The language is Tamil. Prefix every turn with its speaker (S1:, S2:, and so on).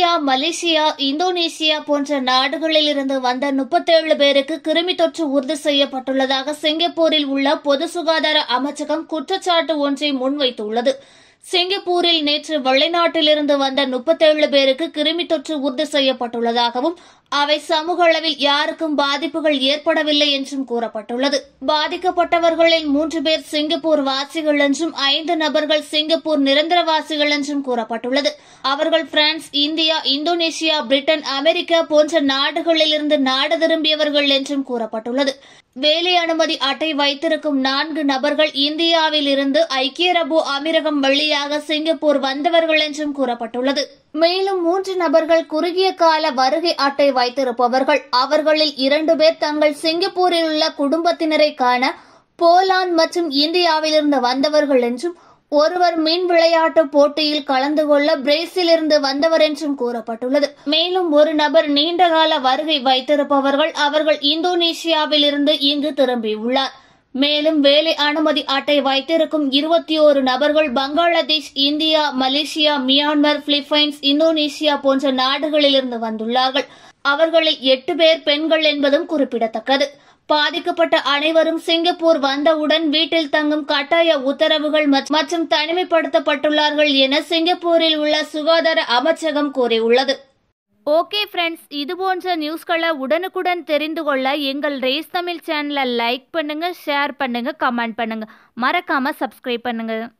S1: இந்தியா மலேசியா இந்தோனேசியா போன்ற நாடுகளில் இருந்து வந்த முப்பத்தேழு பேருக்கு கிருமி தொற்று உறுதி செய்யப்பட்டுள்ளதாக சிங்கப்பூரில் உள்ள பொது சுகாதார அமைச்சகம் குற்றச்சாட்டு ஒன்றை முன்வைத்துள்ளது சிங்கப்பூரில் நேற்று வெளிநாட்டிலிருந்து வந்த முப்பத்தேழு பேருக்கு கிருமி தொற்று உறுதி செய்யப்பட்டுள்ளதாகவும் அவை சமூக அளவில் யாருக்கும் பாதிப்புகள் ஏற்படவில்லை என்றும் கூறப்பட்டுள்ளது பாதிக்கப்பட்டவர்களில் மூன்று பேர் சிங்கப்பூர் வாசிகள் என்றும் ஐந்து நபர்கள் சிங்கப்பூர் நிரந்தரவாசிகள் என்றும் கூறப்பட்டுள்ளது அவர்கள் France India Indonesia Britain America போன்ற நாடுகளிலிருந்து நாடு திரும்பியவர்கள் என்றும் கூறப்பட்டுள்ளது வேலை அனுமதி அட்டை வைத்திருக்கும் நான்கு நபர்கள் இந்தியாவில் இருந்து ஐக்கிய அரபு அமீரகம் வழியாக சிங்கப்பூர் வந்தவர்கள் என்றும் கூறப்பட்டுள்ளது மேலும் மூன்று நபர்கள் குறுகிய கால வருகை அட்டை வைத்திருப்பவர்கள் அவர்களில் இரண்டு பேர் தங்கள் சிங்கப்பூரில் உள்ள குடும்பத்தினரை காண போலாந்து மற்றும் இந்தியாவிலிருந்து வந்தவர்கள் என்றும் ஒருவர் மீன் விளையாட்டு போட்டியில் கலந்து கொள்ள பிரேசிலிருந்து வந்தவர் என்றும் கூறப்பட்டுள்ளது மேலும் ஒரு நபர் நீண்டகால வருகை வைத்திருப்பவர்கள் அவர்கள் இந்தோனேஷியாவில் இருந்து இங்கு திரும்பியுள்ளார் மேலும் வேலை அனுமதி அட்டை வைத்திருக்கும் இருபத்தி ஓரு நபர்கள் Bangladesh India Malaysia Myanmar Philippines Indonesia போன்ற நாடுகளிலிருந்து வந்துள்ளார்கள் அவர்களில் எட்டு பேர் பெண்கள் என்பதும் குறிப்பிடத்தக்கது பாதிக்கப்பட்ட அனைவரும் சிங்கப்பூர் வந்தவுடன் வீட்டில் தங்கும் கட்டாய உத்தரவுகள் மற்றும் தனிமைப்படுத்தப்பட்டுள்ளார்கள் என சிங்கப்பூரில் உள்ள சுகாதார அமைச்சகம் கூறியுள்ளது ஓகே ஃப்ரெண்ட்ஸ் இது போன்ற நியூஸ்களை உடனுக்குடன் தெரிந்து கொள்ள எங்கள் ரேஸ் தமிழ் சேனலை லைக் பண்ணுங்க ஷேர் பண்ணுங்க கமெண்ட் பண்ணுங்க மறக்காம சப்ஸ்கிரைப் பண்ணுங்க